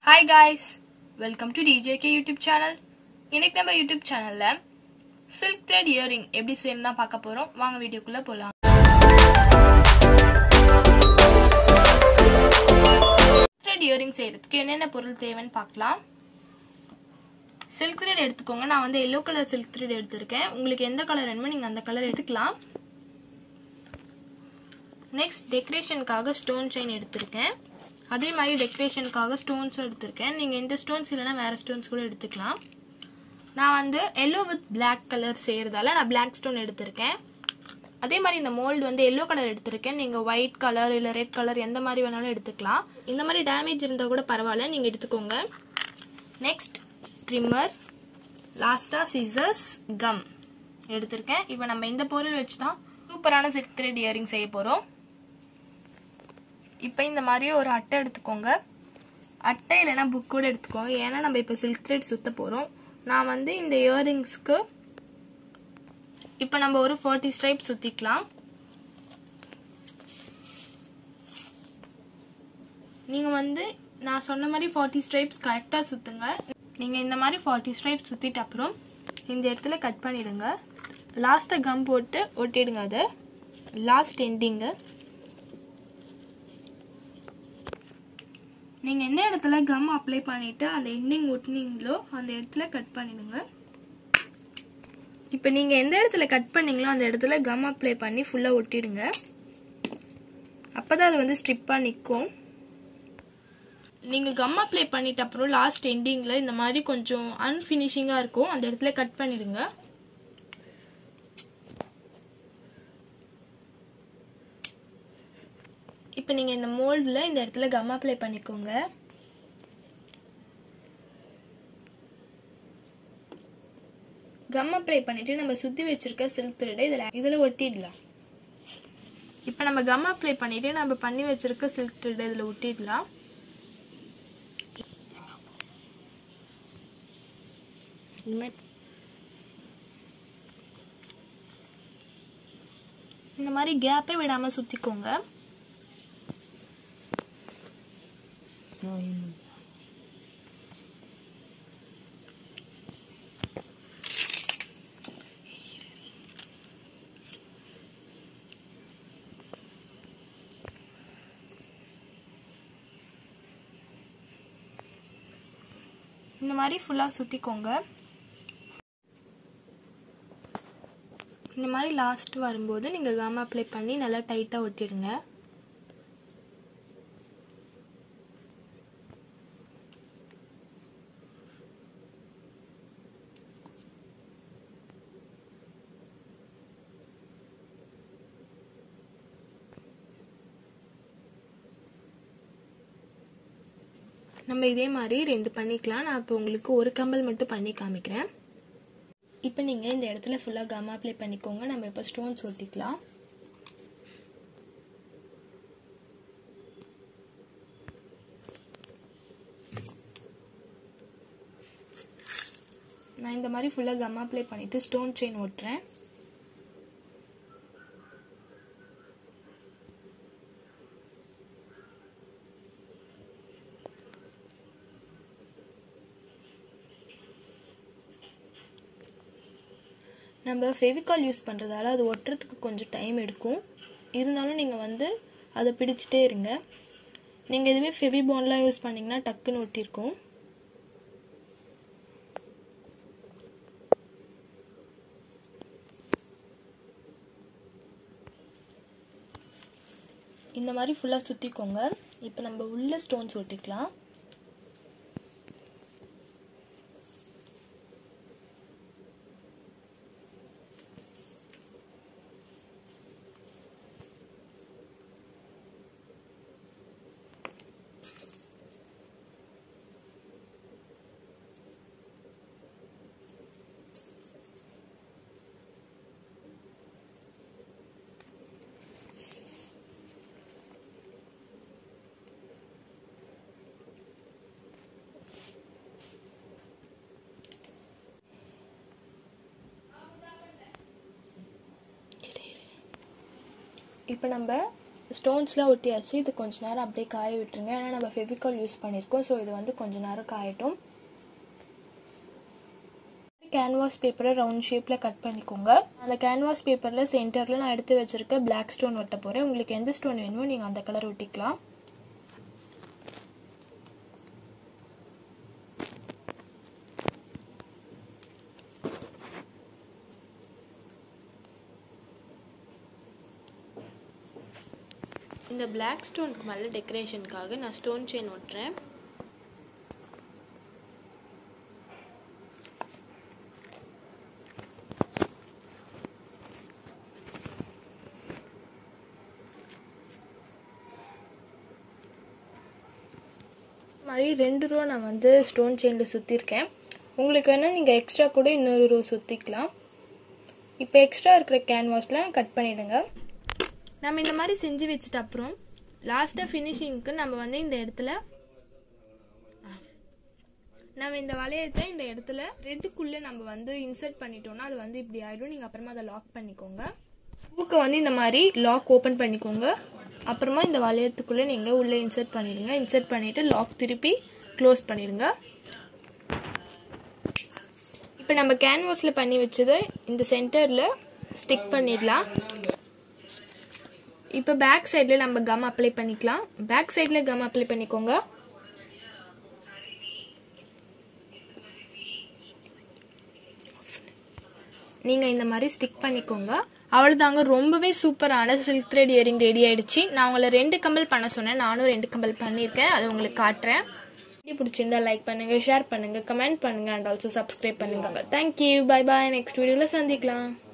hi guys welcome to DJK YouTube channel இன்னைக்கு நம்ம YouTube சேனல்ல சில்க் த்ரெட் இயரிங் எப்படி செய்யணும் தான் பார்க்க போறோம் வாங்க வீடியோக்குள்ள போலாம் த்ரெட் இயரிங் செய்யறதுக்கு என்னென்ன பொருள் தேவைன்னு பார்க்கலாம் சில்க் த்ரெட் எடுத்துக்கோங்க நான் வந்து எல்லோ கலர் சில்க் த்ரெட் எடுத்திருக்கேன் உங்களுக்கு எந்த கலர் வேணுமோ நீங்க அந்த கலர் எடுத்துக்கலாம் நெக்ஸ்ட் டெக்கரேஷனுக்காக ஸ்டோன் செயின் எடுத்திருக்கேன் அதே மாதிரி டெக்கரேஷனுக்காக ஸ்டோன்ஸும் எடுத்திருக்கேன் நீங்கள் இந்த ஸ்டோன்ஸ் இல்லைனா வேறு ஸ்டோன்ஸ் கூட எடுத்துக்கலாம் நான் வந்து எல்லோ வித் பிளாக் கலர் செய்கிறதால நான் பிளாக் ஸ்டோன் எடுத்திருக்கேன் அதே மாதிரி இந்த மோல்டு வந்து எல்லோ கலர் எடுத்திருக்கேன் நீங்கள் ஒயிட் கலர் இல்லை ரெட் கலர் எந்த மாதிரி வேணாலும் எடுத்துக்கலாம் இந்த மாதிரி டேமேஜ் இருந்தால் கூட பரவாயில்ல நீங்கள் எடுத்துக்கோங்க நெக்ஸ்ட் ட்ரிம்மர் லாஸ்ட்டாக சீசர்ஸ் கம் எடுத்திருக்கேன் இப்போ நம்ம இந்த பொருள் வச்சு தான் சூப்பரான சில்க் த்ரெட் இயரிங் செய்ய போகிறோம் இப்போ இந்த மாதிரி ஒரு அட்டை எடுத்துக்கோங்க அட்டை இல்லைனா புக் கூட எடுத்துக்கோங்க ஏன்னா நம்ம இப்போ சில்க் த்ரெட் சுத்த போகிறோம் நான் வந்து இந்த இயரிங்ஸ்க்கு இப்போ நம்ம ஒரு ஃபார்ட்டி ஸ்ட்ரைப் சுற்றிக்கலாம் நீங்கள் வந்து நான் சொன்ன மாதிரி ஃபார்ட்டி ஸ்ட்ரைப்ஸ் கரெக்டாக சுற்றுங்க நீங்கள் இந்த மாதிரி ஃபார்ட்டி ஸ்ட்ரைப்ஸ் சுற்றிட்ட அப்புறம் இந்த இடத்துல கட் பண்ணிடுங்க லாஸ்ட்டாக கம் போட்டு ஒட்டிடுங்க அதை லாஸ்ட் எண்டிங்கு நீங்கள் எந்த இடத்துல கம் அப்ளை பண்ணிவிட்டு அந்த எண்டிங் ஒட்டினீங்களோ அந்த இடத்துல கட் பண்ணிடுங்க இப்போ நீங்கள் எந்த இடத்துல கட் பண்ணீங்களோ அந்த இடத்துல கம் அப்ளை பண்ணி ஃபுல்லாக ஒட்டிடுங்க அப்போ தான் அது வந்து ஸ்ட்ரிப்பாக நிற்கும் நீங்கள் கம் அப்ளை பண்ணிட்ட அப்புறம் லாஸ்ட் எண்டிங்கில் இந்த மாதிரி கொஞ்சம் அன்ஃபினிஷிங்காக இருக்கும் அந்த இடத்துல கட் பண்ணிடுங்க இப்போ நீங்கள் இந்த மோல்டில் இந்த இடத்துல கம் அப்ளை பண்ணிக்கோங்க கம் அப்ளை பண்ணிட்டு நம்ம சுற்றி வச்சிருக்க சில்க் த்ரெட்டை இதில் இதில் ஒட்டிடலாம் இப்போ நம்ம கம் அப்ளை பண்ணிட்டு நம்ம பண்ணி வச்சிருக்க சில்க் த்ரெட்டை இதில் ஒட்டிடலாம் இந்த மாதிரி கேப்பே விடாமல் சுற்றிக்கோங்க இந்த மாதிரி ஃபுல்லாக சுற்றிக்கோங்க இந்த மாதிரி லாஸ்ட் வரும்போது நீங்கள் கம் அப்ளை பண்ணி நல்லா டைட்டாக ஒட்டிடுங்க நம்ம இதே மாதிரி ரெண்டு பண்ணிக்கலாம் நான் இப்போ உங்களுக்கு ஒரு கம்பல் மட்டும் பண்ணி காமிக்கிறேன் இப்போ நீங்கள் இந்த இடத்துல ஃபுல்லாக கம் அப்ளை பண்ணிக்கோங்க நம்ம இப்போ ஸ்டோன்ஸ் ஒட்டிக்கலாம் நான் இந்த மாதிரி ஃபுல்லாக கம் அப்ளை பண்ணிவிட்டு ஸ்டோன் செயின் ஒட்டுறேன் நம்ம ஃபெவிகால் யூஸ் பண்ணுறதால அது ஒட்டுறதுக்கு கொஞ்சம் டைம் எடுக்கும் இருந்தாலும் நீங்கள் வந்து அதை பிடிச்சிட்டே இருங்க நீங்கள் இதுவே ஃபெவிபான்லாம் யூஸ் பண்ணிங்கன்னா டக்குன்னு ஒட்டியிருக்கும் இந்த மாதிரி ஃபுல்லாக சுற்றிக்கோங்க இப்போ நம்ம உள்ள ஸ்டோன்ஸ் ஒட்டிக்கலாம் இப்போ நம்ம ஸ்டோன்ஸ்லாம் ஒட்டியாச்சு இது கொஞ்ச நேரம் அப்படியே காய விட்டுருங்க ஏன்னா நம்ம ஃபெவிகால் யூஸ் பண்ணியிருக்கோம் ஸோ இது வந்து கொஞ்ச நேரம் காயட்டும் கேன்வாஸ் பேப்பரை ரவுண்ட் ஷேப்பில் கட் பண்ணிக்கோங்க அந்த கேன்வாஸ் பேப்பரில் சென்டரில் நான் எடுத்து வச்சுருக்க பிளாக் ஸ்டோன் ஒட்ட போகிறேன் உங்களுக்கு எந்த ஸ்டோன் வேணுமோ நீங்கள் அந்த கலர் ஒட்டிக்கலாம் இந்த பிளாக் ஸ்டோனுக்கு மேலே டெக்கரேஷனுக்காக நான் ஸ்டோன் செயின் ஒட்டுறேன் மாதிரி ரெண்டு ரோ நான் வந்து ஸ்டோன் செயினில் சுற்றிருக்கேன் உங்களுக்கு வேணால் நீங்கள் எக்ஸ்ட்ரா கூட இன்னொரு ரோ சுற்றிக்கலாம் இப்போ எக்ஸ்ட்ரா இருக்கிற கேன்வாஸ்லாம் கட் பண்ணிவிடுங்க நம்ம இந்த மாதிரி செஞ்சு வச்சுட்டு அப்புறம் லாஸ்ட்டாக ஃபினிஷிங்க்கு நம்ம வந்து இந்த இடத்துல நம்ம இந்த வளையத்தை இந்த இடத்துல ரெட்டுக்குள்ளே நம்ம வந்து இன்சர்ட் பண்ணிட்டோம்னா அது வந்து இப்படி ஆகிடும் நீங்கள் அப்புறமா அதை லாக் பண்ணிக்கோங்க பூக்கை வந்து இந்த மாதிரி லாக் ஓப்பன் பண்ணிக்கோங்க அப்புறமா இந்த வளையத்துக்குள்ளே நீங்கள் உள்ளே இன்சர்ட் பண்ணிடுங்க இன்சர்ட் பண்ணிவிட்டு லாக் திருப்பி க்ளோஸ் பண்ணிடுங்க இப்போ நம்ம கேன்வாஸில் பண்ணி வச்சதை இந்த சென்டரில் ஸ்டிக் பண்ணிடலாம் இப்போ பேக் சைடில் நம்ம கம் அப்ளை பண்ணிக்கலாம் பேக் சைடில் கம் அப்ளை பண்ணிக்கோங்க நீங்கள் இந்த மாதிரி ஸ்டிக் பண்ணிக்கோங்க அவ்வளோதாங்க ரொம்பவே சூப்பரான சில்க் த்ரெட் இயரிங் ரெடி ஆயிடுச்சு நான் உங்களை ரெண்டு கம்பல் பண்ண சொன்னேன் நானும் ரெண்டு கம்பல் பண்ணியிருக்கேன் அதை உங்களுக்கு காட்டுறேன் வீடியோ பிடிச்சிருந்தா லைக் பண்ணுங்க ஷேர் பண்ணுங்க கமெண்ட் பண்ணுங்க அண்ட் ஆல்சோ சப்ஸ்கிரைப் பண்ணுங்க தேங்க்யூ பை பாய் நெக்ஸ்ட் வீடியோவில் சந்திக்கலாம்